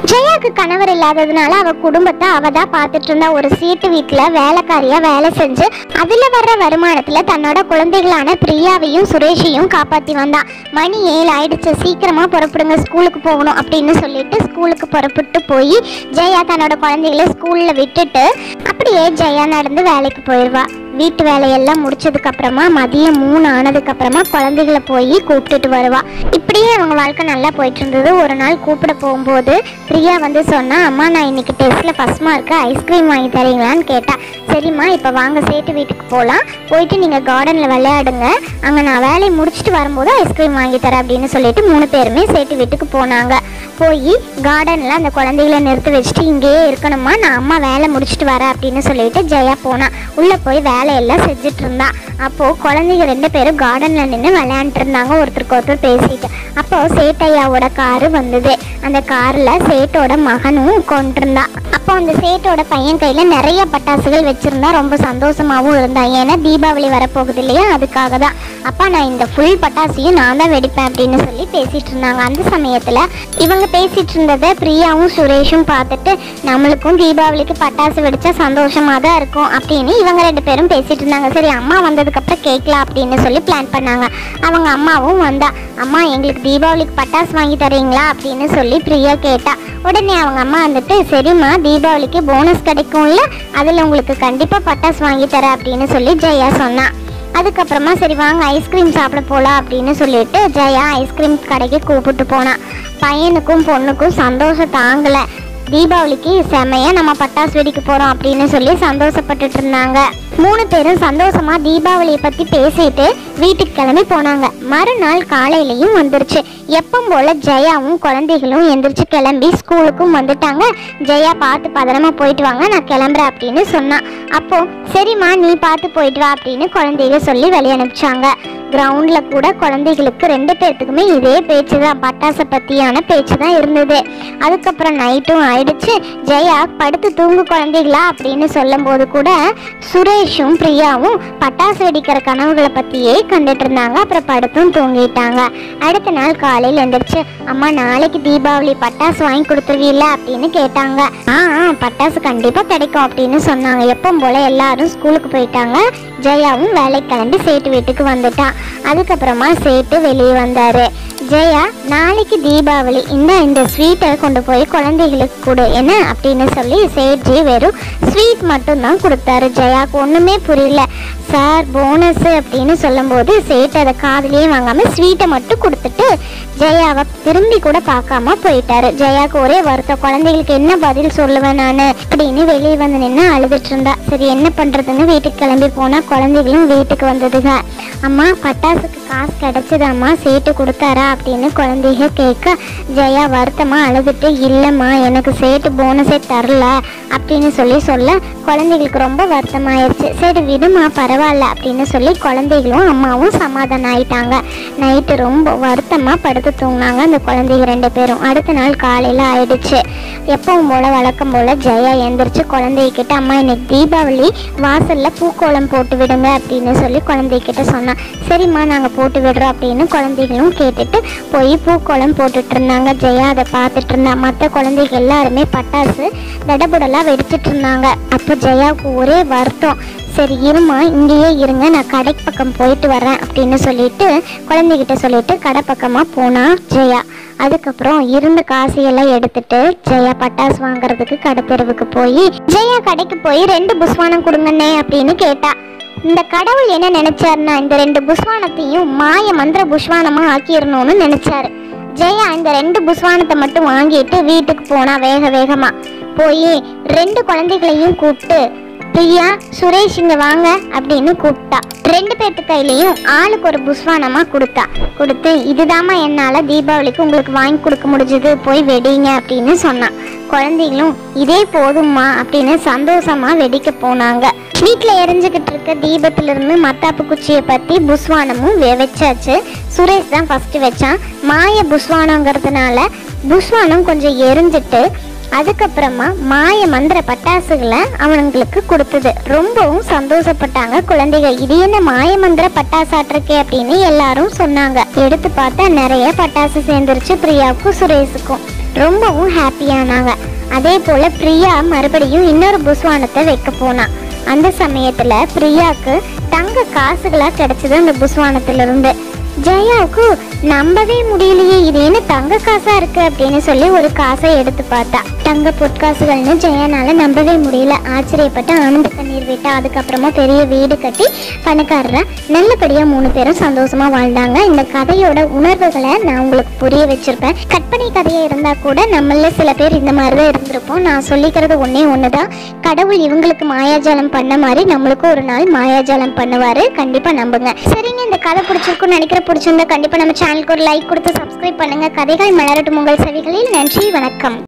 ஜெயாக்கு கணவர் இல்லாததுனால அவ குடும்பத்தை அவ தான் பார்த்துட்டு இருந்தா ஒரு சீட்டு வீட்டுல வேலைக்காரியா வேலை செஞ்சு அதுல வர்ற வருமானத்துல தன்னோட குழந்தைகளான பிரியாவையும் சுரேஷையும் காப்பாத்தி வந்தா மணி ஏழு ஆயிடுச்சு சீக்கிரமா புறப்படுங்க ஸ்கூலுக்கு போகணும் அப்படின்னு சொல்லிட்டு ஸ்கூலுக்கு புறப்பட்டு போய் ஜெயா தன்னோட குழந்தைகளை ஸ்கூல்ல விட்டுட்டு அப்படியே ஜெயா நடந்து வேலைக்கு போயிடுவா வீட்டு வேலையெல்லாம் முடிச்சதுக்கு அப்புறமா மதியம் மூணு ஆனதுக்கு அப்புறமா குழந்தைகளை போய் கூப்பிட்டுட்டு வருவா இப்படியே அவங்க வாழ்க்கை நல்லா போயிட்டு இருந்தது ஒரு நாள் கூப்பிட போகும்போது பிரியா வந்து சொன்னா அம்மா நான் இன்னைக்கு டெஸ்ட்ல ஃபர்ஸ்ட் மார்க்கு ஐஸ்கிரீம் வாங்கி தரீங்களான்னு கேட்டா சரிம்மா இப்போ வாங்க சேட்டு வீட்டுக்கு போகலாம் போயிட்டு நீங்கள் கார்டனில் விளையாடுங்க அங்கே நான் வேலையை முடிச்சுட்டு வரும்போது ஐஸ்கிரீம் வாங்கி தரேன் அப்படின்னு சொல்லிட்டு மூணு பேருமே சேட்டு வீட்டுக்கு போனாங்க போய் கார்டனில் அந்த குழந்தைகளை நிறுத்தி வச்சுட்டு இங்கேயே இருக்கணுமா நான் அம்மா வேலை முடிச்சுட்டு வரேன் அப்படின்னு சொல்லிட்டு ஜெயா போனா உள்ளே போய் வேலையெல்லாம் செஞ்சுட்டு இருந்தா அப்போது குழந்தைங்க ரெண்டு பேரும் கார்டனில் நின்று விளையாண்டுட்டு இருந்தாங்க ஒருத்தருக்கு ஒருத்தர் பேசிட்டு அப்போ சேட்டையாவோட காரு வந்தது அந்த காரில் சேட்டோட மகனும் கொண்டிருந்தா அப்போ அந்த சேட்டோட பையன் கையில் நிறைய பட்டாசுகள் வச்சிருந்தா ரொம்ப சந்தோஷமாகவும் இருந்தா ஏன்னா தீபாவளி வரப்போகுது இல்லையா அதுக்காக தான் அப்பா நான் இந்த ஃபுல் பட்டாசையும் நான் தான் வெடிப்பேன் அப்படின்னு சொல்லி பேசிட்டு இருந்தாங்க அந்த சமயத்தில் இவங்க பேசிட்டு இருந்ததை பிரியாவும் சுரேஷும் பார்த்துட்டு நம்மளுக்கும் தீபாவளிக்கு பட்டாசு வெடிச்சா சந்தோஷமா தான் இருக்கும் அப்படின்னு இவங்க ரெண்டு பேரும் பேசிட்டு இருந்தாங்க சரி அம்மா வந்ததுக்கப்புறம் கேட்கலாம் அப்படின்னு சொல்லி பிளான் பண்ணாங்க அவங்க அம்மாவும் வந்தா அம்மா எங்களுக்கு தீபாவளிக்கு பட்டாசு வாங்கி தரீங்களா அப்படின்னு சொல்லி பிரியா கேட்டா உடனே அவங்க அம்மா வந்துட்டு சரிம்மா தீபாவளிக்கு போனஸ் கிடைக்கும்ல அதில் உங்களுக்கு கண்டிப்பாக பட்டாசு வாங்கி தரேன் அப்படின்னு சொல்லி ஜெயா சொன்னா அதுக்கப்புறமா சரி வாங்க ஐஸ்கிரீம் சாப்பிட போகலாம் அப்படின்னு சொல்லிட்டு ஜெயா ஐஸ்கிரீம் கடைக்கு கூப்பிட்டு போனா பையனுக்கும் பொண்ணுக்கும் சந்தோஷம் தாங்கலை தீபாவளிக்கு செமையா நம்ம பட்டாசு வெடிக்க போறோம் அப்படின்னு சொல்லி சந்தோஷப்பட்டுட்டு இருந்தாங்க மூணு பேரும் சந்தோஷமா தீபாவளியை பத்தி பேசிட்டு வீட்டுக்கு கிளம்பி போனாங்க மறுநாள் காலையிலயும் வந்துருச்சு எப்பவும் போல ஜெயாவும் குழந்தைகளும் எந்திரிச்சு கிளம்பி ஸ்கூலுக்கும் வந்துட்டாங்க ஜெயா பார்த்து பத்திரமா போயிட்டு வாங்க நான் கிளம்புறேன் அப்படின்னு சொன்னான் அப்போ சரிம்மா நீ பார்த்து போயிட்டு வா அப்படின்னு குழந்தைக சொல்லி வெளியே அனுப்பிச்சாங்க கிரவுண்ட்ல கூட குழந்தைகளுக்கு ரெண்டு பேர்த்துக்குமே இதே பேச்சு தான் பட்டாசை பத்தியான பேச்சு தான் இருந்தது அதுக்கப்புறம் நைட்டும் ஆயிடுச்சு ஜெயா படுத்து தூங்கு குழந்தைகளா அப்படின்னு சொல்லும்போது கூட சுரேஷும் பிரியாவும் பட்டாசு வெடிக்கிற கனவுகளை பத்தியே கண்டுட்டு இருந்தாங்க அப்புறம் படுத்தும் தூங்கிட்டாங்க அடுத்த நாள் காலையில் எந்திரிச்சு அம்மா நாளைக்கு தீபாவளி பட்டாசு வாங்கி கொடுத்துருவீல்ல அப்படின்னு கேட்டாங்க ஆ ஆ, பட்டாசு கண்டிப்பா கிடைக்கும் அப்படின்னு சொன்னாங்க எப்பவும் போல எல்லாரும் ஸ்கூலுக்கு போயிட்டாங்க ஜெயாவும் வேலைக்கு கிளம்பி சேட்டு வீட்டுக்கு வந்துட்டான் அதுக்கப்புறமா சேட்டு வெளியே வந்தாரு ஜெயா நாளைக்கு தீபாவளி இந்த இந்த ஸ்வீட்டை கொண்டு போய் குழந்தைகளுக்கு கொடு என்ன அப்படின்னு சொல்லி சேட்ஜி வெறும் ஸ்வீட் மட்டும்தான் கொடுத்தாரு ஜெயாக்கு ஒன்றுமே புரியல சார் போனஸ் அப்படின்னு சொல்லும்போது சேட்டு அதை காதுலயே வாங்காம ஸ்வீட்டை மட்டும் கொடுத்துட்டு ஜெயாவை திரும்பி கூட பார்க்காம போயிட்டாரு ஜெயாக்கு ஒரே வருத்தம் குழந்தைகளுக்கு என்ன பதில் சொல்லுவேன் நான் அப்படின்னு வெளியே வந்து நின்று அழுதுட்டு இருந்தா சரி என்ன பண்றதுன்னு வீட்டுக்கு கிளம்பி போனா குழந்தைகளும் வீட்டுக்கு வந்ததுங்க அம்மா பட்டாசுக்கு காசு கிடைச்சதாம்மா சேட்டு கொடுத்தாரா அப்படின்னு குழந்தைங்க கேட்க ஜெயா வருத்தமா அழுதுட்டு இல்லைம்மா எனக்கு சேட்டு போனஸே தரல அப்படின்னு சொல்லி சொல்ல குழந்தைகளுக்கு ரொம்ப வருத்தமாயிருச்சு சரி விடுமா பரவாயில்ல அப்படின்னு சொல்லி குழந்தைகளும் அம்மாவும் சமாதானம் ஆயிட்டாங்க நைட்டு ரொம்ப வருத்தமா படுத்து தூங்கினாங்க அந்த குழந்தைங்க ரெண்டு பேரும் அடுத்த நாள் காலையில ஆயிடுச்சு எப்பவும் போல வழக்கம் போல ஜெயா எந்திரிச்சு குழந்தைகிட்ட அம்மா இன்னைக்கு தீபாவளி வாசல்ல பூக்கோலம் போட்டு விடுங்க அப்படின்னு சொல்லி குழந்தைகிட்ட சொன்னா சரிம்மா நாங்க போட்டு விடுறோம் அப்படின்னு குழந்தைகளும் கேட்டுட்டு போய் பூக்கோலம் போட்டுட்டு இருந்தாங்க ஜெயா அதை பார்த்துட்டு இருந்தா மற்ற குழந்தைங்க எல்லாருமே பட்டாசு தடபுடலா வெடிச்சிட்டு இருந்தாங்க அப்போ ஜெயாவுக்கு ஒரே வருத்தம் சரி இருமா இங்கேயே இருங்க நான் கடை பக்கம் போயிட்டு வரேன் அப்படின்னு சொல்லிட்டு குழந்தைகிட்ட சொல்லிட்டு கடை பக்கமா போனா ஜெயா அதுக்கப்புறம் இருந்த காசையெல்லாம் எடுத்துட்டு ஜெயா பட்டாசு வாங்குறதுக்கு கடை தெருவுக்கு போய் ஜெயா கடைக்கு போய் ரெண்டு புஸ்வானம் கொடுங்கண்ணே அப்படின்னு கேட்டா இந்த கடவுள் என்ன நினைச்சாருன்னா இந்த ரெண்டு புஸ்வானத்தையும் மாய மந்திர புஸ்வானமா ஆக்கிடணும்னு நினைச்சாரு ஜெயா இந்த ரெண்டு புஸ்வானத்தை மட்டும் வாங்கிட்டு வீட்டுக்கு போனா வேக வேகமா போய் ரெண்டு குழந்தைகளையும் கூப்பிட்டு பிரியா சுரேஷ் இங்க வாங்க அப்படின்னு கூப்பிட்டா ரெண்டு பேர்த்து கையிலையும் ஆளுக்கு ஒரு புஸ்வானமா கொடுத்தா கொடுத்து இதுதாம்மா என்னால தீபாவளிக்கு உங்களுக்கு வாங்கி கொடுக்க முடிஞ்சது போய் வெடிங்க அப்படின்னு சொன்னான் குழந்தைகளும் இதே போதும்மா அப்படின்னு சந்தோஷமா வெடிக்க போனாங்க வீட்டில் எரிஞ்சுக்கிட்டு இருக்க தீபத்திலிருந்து மத்தாப்பு குச்சியை பற்றி புஸ்வானமும் வெ- வச்சாச்சு சுரேஷ் தான் ஃபர்ஸ்ட் வச்சான் மாய புஸ்வானங்கிறதுனால புஸ்வானம் கொஞ்சம் எரிஞ்சிட்டு அதுக்கப்புறமா மாய மந்திர பட்டாசுகளை அவனுங்களுக்கு கொடுத்தது ரொம்பவும் சந்தோஷப்பட்டாங்க குழந்தைகள் இது என்ன மாய மந்திர பட்டாசாட்டிருக்கே அப்படின்னு எல்லாரும் சொன்னாங்க எடுத்து பார்த்தா நிறைய பட்டாசு சேர்ந்துருச்சு பிரியாவுக்கும் சுரேஷுக்கும் ரொம்பவும் ஹாப்பியானாங்க அதே போல பிரியா மறுபடியும் இன்னொரு புஸ்வானத்தை வைக்க போனா அந்த சமயத்துல பிரியாக்கு தங்க காசுகளா கிடைச்சது அந்த புஸ்வானத்துல இருந்து ஜெயாவுக்கு நம்பவே முடியலையே இது என்ன தங்க காசா இருக்கு அப்படின்னு சொல்லி ஒரு காசை எடுத்து பார்த்தா தங்க பொற்காசுகள்னு ஜெயானால நம்பவே முடியல ஆச்சரியப்பட்டு ஆனந்த கண்ணீர் விட்டா அதுக்கப்புறமா பெரிய வீடு கட்டி பணக்காரரா நல்லபடியா மூணு பேரும் சந்தோஷமா வாழ்ந்தாங்க இந்த கதையோட உணர்வுகளை நான் உங்களுக்கு புரிய வச்சிருப்பேன் கற்பனை கதையா இருந்தா கூட நம்மள சில பேர் இந்த மாதிரி தான் இருந்திருப்போம் நான் சொல்லிக்கிறது ஒண்ணே ஒண்ணுதான் கடவுள் இவங்களுக்கு மாயாஜாலம் பண்ண மாதிரி நம்மளுக்கும் ஒரு நாள் மாயாஜாலம் பண்ணுவாரு கண்டிப்பா நம்புங்க சரிங்க இந்த கதை பிடிச்சிருக்கும்னு நினைக்கிற பிடிச்சிருந்தா கண்டிப்பா நம்ம சேனலுக்கு ஒரு லைக் கொடுத்து சப்ஸ்கிரைப் பண்ணுங்க கதைகள் மலரட்டும் உங்கள் செவிகளில் நன்றி வணக்கம்